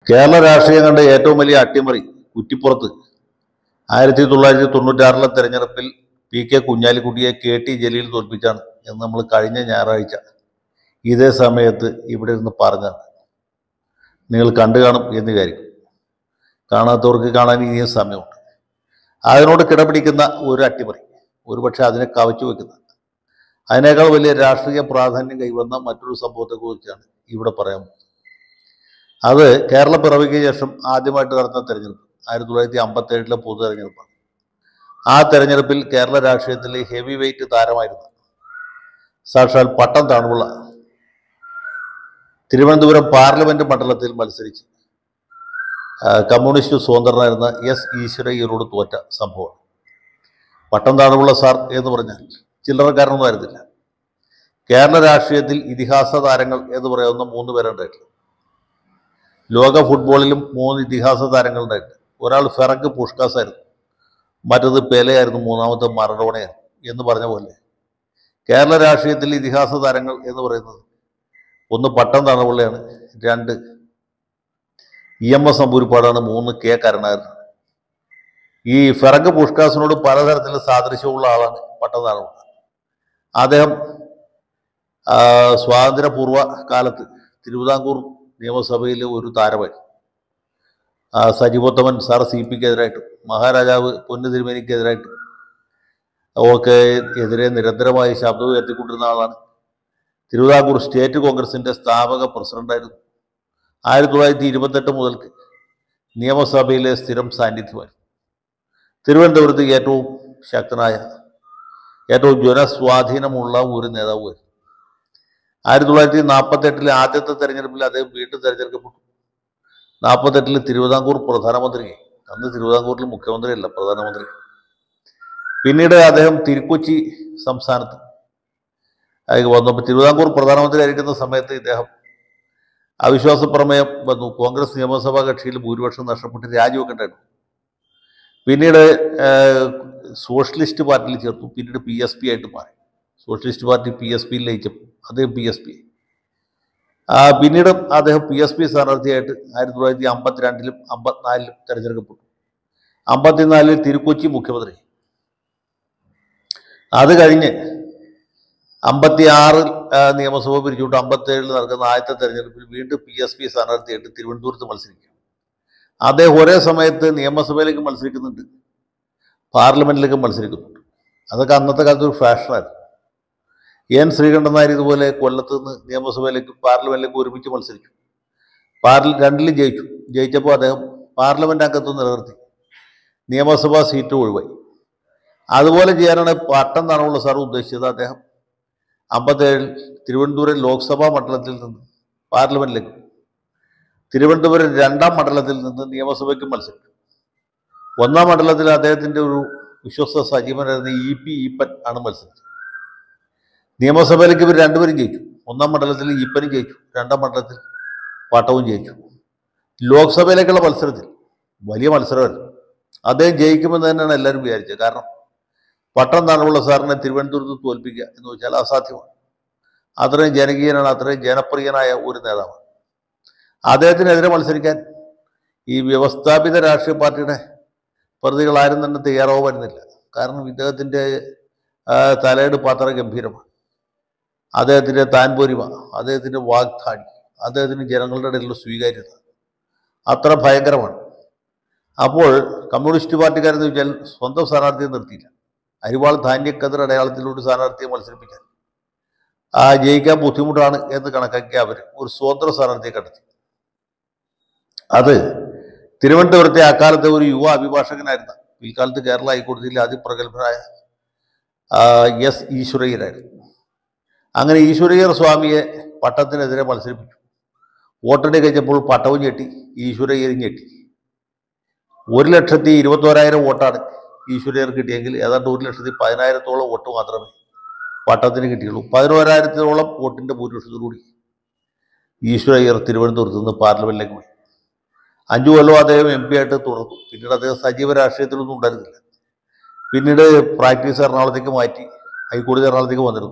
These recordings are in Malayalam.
കേരള രാഷ്ട്രീയം കണ്ട ഏറ്റവും വലിയ അട്ടിമറി കുറ്റിപ്പുറത്ത് ആയിരത്തി തൊള്ളായിരത്തി തൊണ്ണൂറ്റാറിലെ തെരഞ്ഞെടുപ്പിൽ പി കെ കുഞ്ഞാലിക്കുട്ടിയെ കെ ടി ജലീൽ തോൽപ്പിച്ചാണ് എന്ന് നമ്മൾ കഴിഞ്ഞ ഞായറാഴ്ച ഇതേ സമയത്ത് ഇവിടെ ഇരുന്ന് പറഞ്ഞാണ് നിങ്ങൾ കണ്ടു കാണും എന്ന് കാര്യം കാണാത്തവർക്ക് കാണാൻ ഇനിയും സമയമുണ്ട് അതിനോട് കിടപിടിക്കുന്ന ഒരു അട്ടിമറി ഒരുപക്ഷെ അതിനെ കവച്ചു വെക്കുന്ന അതിനേക്കാൾ വലിയ രാഷ്ട്രീയ പ്രാധാന്യം കൈവന്ന മറ്റൊരു സംഭവത്തെക്കുറിച്ചാണ് ഇവിടെ പറയാൻ പോകുന്നത് അത് കേരള പിറവിക്ക് ശേഷം ആദ്യമായിട്ട് നടന്ന തെരഞ്ഞെടുപ്പ് ആയിരത്തി തൊള്ളായിരത്തി അമ്പത്തി ഏഴിലെ പൊതു തെരഞ്ഞെടുപ്പാണ് ആ തെരഞ്ഞെടുപ്പിൽ കേരള രാഷ്ട്രീയത്തിലെ ഹെവി വെയിറ്റ് താരമായിരുന്നു സാക്ഷാൽ പട്ടം താണുള്ള തിരുവനന്തപുരം പാർലമെന്റ് മണ്ഡലത്തിൽ മത്സരിച്ച് ആ, കമ്മ്യൂണിസ്റ്റ് സ്വതന്ത്രനായിരുന്ന എസ് ഈശ്വരയ്യരോട് തോറ്റ സംഭവമാണ് പട്ടം താണുള്ള സാർ എന്ന് പറഞ്ഞാൽ ചില്ലറക്കാരനൊന്നും ആയിരുന്നില്ല കേരള രാഷ്ട്രീയത്തിൽ ഇതിഹാസ താരങ്ങൾ എന്ന് പറയാവുന്ന മൂന്ന് പേരുണ്ടായിട്ടുണ്ട് ലോക ഫുട്ബോളിലും മൂന്ന് ഇതിഹാസ താരങ്ങളുണ്ടായിട്ടുണ്ട് ഒരാൾ ഫെറങ്ക് പുഷ്കാസ് ആയിരുന്നു മറ്റത് പെലയായിരുന്നു മൂന്നാമത്തെ മറഡോണയായിരുന്നു എന്ന് പറഞ്ഞ പോലെ കേരള രാഷ്ട്രീയത്തിൽ ഇതിഹാസ താരങ്ങൾ എന്ന് പറയുന്നത് ഒന്ന് പട്ടം തണവുള്ളയാണ് രണ്ട് ഇ എം എസ് നമ്പൂരിപ്പാടാണ് മൂന്ന് കെ കരുണാകരൻ ഈ ഫെറങ്ക് പുഷ്കാസിനോട് പലതരത്തിലുള്ള സാദൃശ്യമുള്ള ആളാണ് പട്ടം തണവുള്ള അദ്ദേഹം ആ, സ്വാതന്ത്ര്യപൂർവ്വ കാലത്ത് തിരുവിതാംകൂർ നിയമസഭയിലെ ഒരു താരമായി ആ, സജിവോത്തമൻ സാർ സി പിക്കെതിരായിട്ടും മഹാരാജാവ് പൊന്നു തിരുമേനിക്കെതിരായിട്ടും ഒക്കെ എതിരെ നിരന്തരമായി ശബ്ദം ഉയർത്തിക്കൊണ്ടിരുന്ന ആളാണ് തിരുവിതാംകൂർ സ്റ്റേറ്റ് കോൺഗ്രസിന്റെ സ്ഥാപക പ്രസിഡന്റായിരുന്നു ആയിരത്തി തൊള്ളായിരത്തി ഇരുപത്തെട്ട് മുതൽക്ക് നിയമസഭയിലെ സ്ഥിരം സാന്നിധ്യമായിരുന്നു തിരുവനന്തപുരത്ത് ഏറ്റവും ശക്തനായ ഏറ്റവും ജനസ്വാധീനമുള്ള ഒരു നേതാവുമായിരുന്നു ആയിരത്തി തൊള്ളായിരത്തി നാൽപ്പത്തെട്ടിലെ ആദ്യത്തെ തെരഞ്ഞെടുപ്പിൽ അദ്ദേഹം വീണ്ടും തെരഞ്ഞെടുക്കപ്പെട്ടു നാൽപ്പത്തെട്ടിൽ തിരുവിതാംകൂർ പ്രധാനമന്ത്രിയായി അന്ന് തിരുവിതാംകൂറിൽ മുഖ്യമന്ത്രിയല്ല പ്രധാനമന്ത്രി പിന്നീട് അദ്ദേഹം തിരുക്കൊച്ചി സംസ്ഥാനത്ത് അയാൾക്ക് വന്നപ്പോൾ തിരുവിതാംകൂർ പ്രധാനമന്ത്രി ആയിരിക്കുന്ന സമയത്ത് ഇദ്ദേഹം അവിശ്വാസ പ്രമേയം വന്നു കോൺഗ്രസ് നിയമസഭാ കക്ഷിയിൽ ഭൂരിപക്ഷം നഷ്ടപ്പെട്ട് രാജിവെക്കേണ്ടായിരുന്നു പിന്നീട് ഏഹ്, സോഷ്യലിസ്റ്റ് പാർട്ടിയിൽ ചേർത്തു പിന്നീട് പി എസ് പി ആയിട്ട് മാറി സോഷ്യലിസ്റ്റ് പാർട്ടി പി എസ് പിയിൽ ലയിച്ചപ്പോൾ അദ്ദേഹം പി എസ് പി പിന്നീട് അദ്ദേഹം പി എസ് പി സ്ഥാനാർത്ഥിയായിട്ട് ആയിരത്തി തൊള്ളായിരത്തി അമ്പത്തിരണ്ടിലും അമ്പത്തിനാലിലും തെരഞ്ഞെടുക്കപ്പെട്ടു അമ്പത്തിനാലിൽ തിരുക്കൊച്ചി മുഖ്യമന്ത്രി അത് കഴിഞ്ഞ് അമ്പത്തി ആറിൽ നിയമസഭ പിരിച്ചുകൊണ്ട് അമ്പത്തേഴിൽ നടക്കുന്ന ആദ്യത്തെ തെരഞ്ഞെടുപ്പിൽ വീണ്ടും പി എസ് പി സ്ഥാനാർത്ഥിയായിട്ട് തിരുവനന്തപുരത്ത് മത്സരിക്കും അദ്ദേഹം ഒരേ സമയത്ത് നിയമസഭയിലേക്ക് മത്സരിക്കുന്നുണ്ട് പാർലമെന്റിലേക്ക് മത്സരിക്കുന്നുണ്ട് അതൊക്കെ അന്നത്തെ കാലത്ത് ഒരു ഫാഷനായിരുന്നു എൻ ശ്രീകണ്ഠൻ നായർ ഇതുപോലെ കൊല്ലത്ത് നിന്ന് നിയമസഭയിലേക്ക് പാർലമെന്റിലേക്ക് ഒരുമിച്ച് മത്സരിച്ചു പാർല രണ്ടിലും ജയിച്ചു ജയിച്ചപ്പോൾ അദ്ദേഹം പാർലമെന്റ് അംഗത്വം നിലനിർത്തി നിയമസഭാ സീറ്റ് ഒഴിവായി അതുപോലെ ചെയ്യാനാണ് പട്ടം തണവുള്ള സാർ ഉദ്ദേശിച്ചത് അദ്ദേഹം അമ്പത്തേഴിൽ തിരുവനന്തപുരം ലോക്സഭാ മണ്ഡലത്തിൽ നിന്ന് പാർലമെന്റിലേക്ക് തിരുവനന്തപുരം രണ്ടാം മണ്ഡലത്തിൽ നിന്ന് നിയമസഭയ്ക്ക് മത്സരിച്ചു ഒന്നാം മണ്ഡലത്തിൽ അദ്ദേഹത്തിന്റെ ഒരു വിശ്വസ്ത സജീവനായിരുന്ന ഇ പി ഈപ്പൻ ആണ് മത്സരിച്ചത് നിയമസഭയിലേക്ക് ഇവർ രണ്ടുപേരും ജയിച്ചു ഒന്നാം മണ്ഡലത്തിൽ ഈപ്പനും ജയിച്ചു രണ്ടാം മണ്ഡലത്തിൽ പാട്ടവും ജയിച്ചു ലോക്സഭയിലേക്കുള്ള മത്സരത്തിൽ വലിയ മത്സരമായിരുന്നു അദ്ദേഹം ജയിക്കുമെന്ന് തന്നെയാണ് എല്ലാവരും വിചാരിച്ചത് കാരണം പട്ടം താണുള്ള സാറിനെ തിരുവനന്തപുരത്ത് തോൽപ്പിക്കുക എന്ന് വെച്ചാൽ അസാധ്യമാണ് അത്രയും ജനകീയനാണ് അത്രയും ജനപ്രിയനായ ഒരു നേതാവ് അദ്ദേഹത്തിനെതിരെ മത്സരിക്കാൻ ഈ വ്യവസ്ഥാപിത രാഷ്ട്രീയ പാർട്ടിയുടെ പ്രതികൾ ആരും തന്നെ തയ്യാറാവാൻ വരുന്നില്ല കാരണം ഇദ്ദേഹത്തിൻ്റെ ആ, തലയെടുപ്പ് അത്ര ഗംഭീരമാണ് അദ്ദേഹത്തിൻ്റെ താൻപോരിമ അദ്ദേഹത്തിൻ്റെ വാഗ്ദാടി അദ്ദേഹത്തിന് ജനങ്ങളുടെ ഇടയിലുള്ള സ്വീകാര്യത അത്ര ഭയങ്കരമാണ് അപ്പോൾ കമ്മ്യൂണിസ്റ്റ് പാർട്ടിക്കാരെന്ന് വെച്ചാൽ സ്വന്തം സ്ഥാനാർത്ഥിയെ നിർത്തിയില്ല അരിവാൾ ധാന്യക്കതിർ അടയാളത്തിലൂടെ സ്ഥാനാർത്ഥിയെ മത്സരിപ്പിക്കാൻ ആ ജയിക്കാൻ ബുദ്ധിമുട്ടാണ് എന്ന് കണക്കാക്കി അവർ ഒരു സ്വതന്ത്ര സ്ഥാനാർത്ഥിയെ കണ്ടെത്തി അത് തിരുവനന്തപുരത്തെ അക്കാലത്തെ ഒരു യുവ അഭിഭാഷകനായിരുന്ന പിൽക്കാലത്ത് കേരള ഹൈക്കോടതിയിലെ അതിപ്രഗത്ഭനായ ആ, എസ് ഈശ്വരയ്യരായിരുന്നു അങ്ങനെ ഈശ്വരയ്യർ സ്വാമിയെ പട്ടത്തിനെതിരെ മത്സരിപ്പിച്ചു വോട്ടെണ്ണി കഴിഞ്ഞപ്പോൾ പട്ടവും ഞെട്ടി ഈശ്വരയ്യരും ഞെട്ടി ഒരു ലക്ഷത്തി ഇരുപത്തോരായിരം വോട്ടാണ് ഈശ്വരയ്യർ കിട്ടിയെങ്കിൽ ഏതാണ്ട് ഒരു ലക്ഷത്തി പതിനായിരത്തോളം വോട്ട് മാത്രമേ പട്ടത്തിന് കിട്ടിയുള്ളൂ പതിനോരായിരത്തോളം വോട്ടിന്റെ ഭൂരിപക്ഷത്തോടുകൂടി ഈശ്വരയ്യർ തിരുവനന്തപുരത്ത് നിന്ന് പാർലമെന്റിലേക്ക് പോയി അഞ്ചു കൊല്ലം അദ്ദേഹം എം പി ആയിട്ട് തുടർന്നു പിന്നീട് അദ്ദേഹം സജീവ രാഷ്ട്രീയത്തിലൊന്നും ഉണ്ടായിരുന്നില്ല പിന്നീട് പ്രാക്ടീസ് എറണാകുളത്തേക്ക് മാറ്റി ഹൈക്കോടതി എറണാകുളത്തേക്ക് വന്നിരുന്നു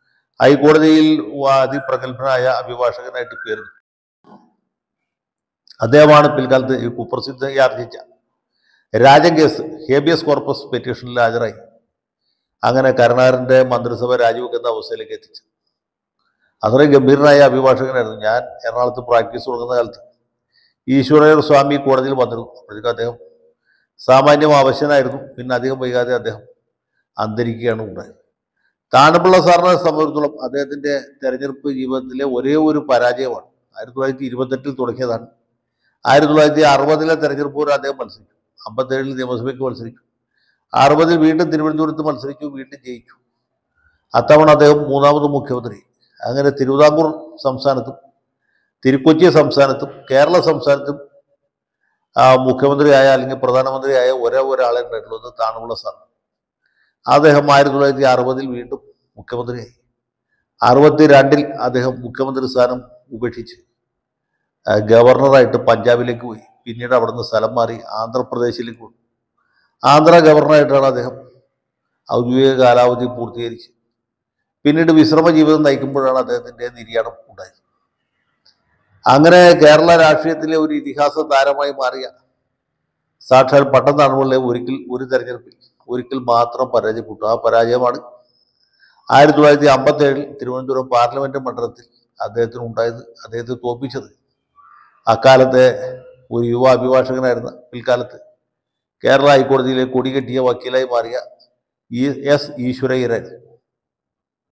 ഹൈക്കോടതിയിൽ അതിപ്രഗത്ഭനായ അഭിഭാഷകനായിട്ട് പേരെടുത്തു അദ്ദേഹമാണ് പിൽക്കാലത്ത് ഈ കുപ്രസിദ്ധി ആർജിച്ച രാജൻ കേസ് ഹേബിയസ് കോർപ്പസ് പെറ്റീഷനിൽ ഹാജരായി അങ്ങനെ കരുണാകരൻ്റെ മന്ത്രിസഭ രാജിവെക്കുന്ന അവസ്ഥയിലേക്ക് എത്തിച്ചു അത്രയും ഗംഭീരനായ അഭിഭാഷകനായിരുന്നു ഞാൻ എറണാകുളത്ത് പ്രാക്ടീസ് തുടങ്ങുന്ന കാലത്ത് ഈശ്വരയ്യർ സ്വാമി കോടതിയിൽ വന്നിരുന്നു അപ്പോഴേക്കും അദ്ദേഹം സാമാന്യം അവശനായിരുന്നു പിന്നെ അധികം വൈകാതെ അദ്ദേഹം അന്തരിക്കുകയാണ് ഉണ്ടായത് താണപ്പിള്ള സാറിനെ സംബന്ധിച്ചിടത്തോളം അദ്ദേഹത്തിൻ്റെ തെരഞ്ഞെടുപ്പ് ജീവിതത്തിലെ ഒരേ ഒരു പരാജയമാണ് ആയിരത്തി തൊള്ളായിരത്തി ഇരുപത്തെട്ടിൽ തുടങ്ങിയതാണ് ആയിരത്തി തൊള്ളായിരത്തി അറുപതിലെ തെരഞ്ഞെടുപ്പ് പോലും അദ്ദേഹം മത്സരിച്ചു അമ്പത്തേഴിൽ നിയമസഭയ്ക്ക് മത്സരിച്ചു അറുപതിൽ വീണ്ടും തിരുവനന്തപുരത്ത് മത്സരിച്ചു വീണ്ടും ജയിച്ചു അത്തവണ അദ്ദേഹം മൂന്നാമത് മുഖ്യമന്ത്രി അങ്ങനെ തിരുവിതാംകൂർ സംസ്ഥാനത്തും തിരുക്കൊച്ചി സംസ്ഥാനത്തും കേരള സംസ്ഥാനത്തും ആ, മുഖ്യമന്ത്രിയായ അല്ലെങ്കിൽ പ്രധാനമന്ത്രിയായ ഒരേ ഒരാളെ ഉണ്ടായിട്ടുള്ളത് താണുള്ള സാർ അദ്ദേഹം ആയിരത്തി തൊള്ളായിരത്തി അറുപതിൽ വീണ്ടും മുഖ്യമന്ത്രിയായി അറുപത്തി രണ്ടിൽ അദ്ദേഹം മുഖ്യമന്ത്രി സ്ഥാനം ഉപേക്ഷിച്ച് ആ, ഗവർണറായിട്ട് പഞ്ചാബിലേക്ക് പോയി പിന്നീട് അവിടുന്ന് സ്ഥലം മാറി ആന്ധ്രാപ്രദേശിലേക്ക് പോയി ആന്ധ്ര ഗവർണറായിട്ടാണ് അദ്ദേഹം ഔദ്യോഗിക കാലാവധി പൂർത്തീകരിച്ച് പിന്നീട് വിശ്രമ ജീവിതം നയിക്കുമ്പോഴാണ് അദ്ദേഹത്തിൻ്റെ നിര്യാണം ഉണ്ടായത് അങ്ങനെ കേരള രാഷ്ട്രീയത്തിലെ ഒരു ഇതിഹാസ താരമായി മാറിയ സാക്ഷാൽ പട്ടം താണുള്ള ഒരിക്കൽ ഒരു തെരഞ്ഞെടുപ്പിൽ ഒരിക്കൽ മാത്രം പരാജയപ്പെട്ടു ആ പരാജയമാണ് ആയിരത്തി തൊള്ളായിരത്തി അമ്പത്തി ഏഴിൽ തിരുവനന്തപുരം പാർലമെന്റ് മണ്ഡലത്തിൽ അദ്ദേഹത്തിന് ഉണ്ടായത് അദ്ദേഹത്തെ തോൽപ്പിച്ചത് അക്കാലത്തെ ഒരു യുവ അഭിഭാഷകനായിരുന്ന പിൽക്കാലത്ത് കേരള ഹൈക്കോടതിയിലെ കൊടികെട്ടിയ വക്കീലായി മാറിയ ഇ എസ് ഈശ്വരയ്യരായിരുന്നു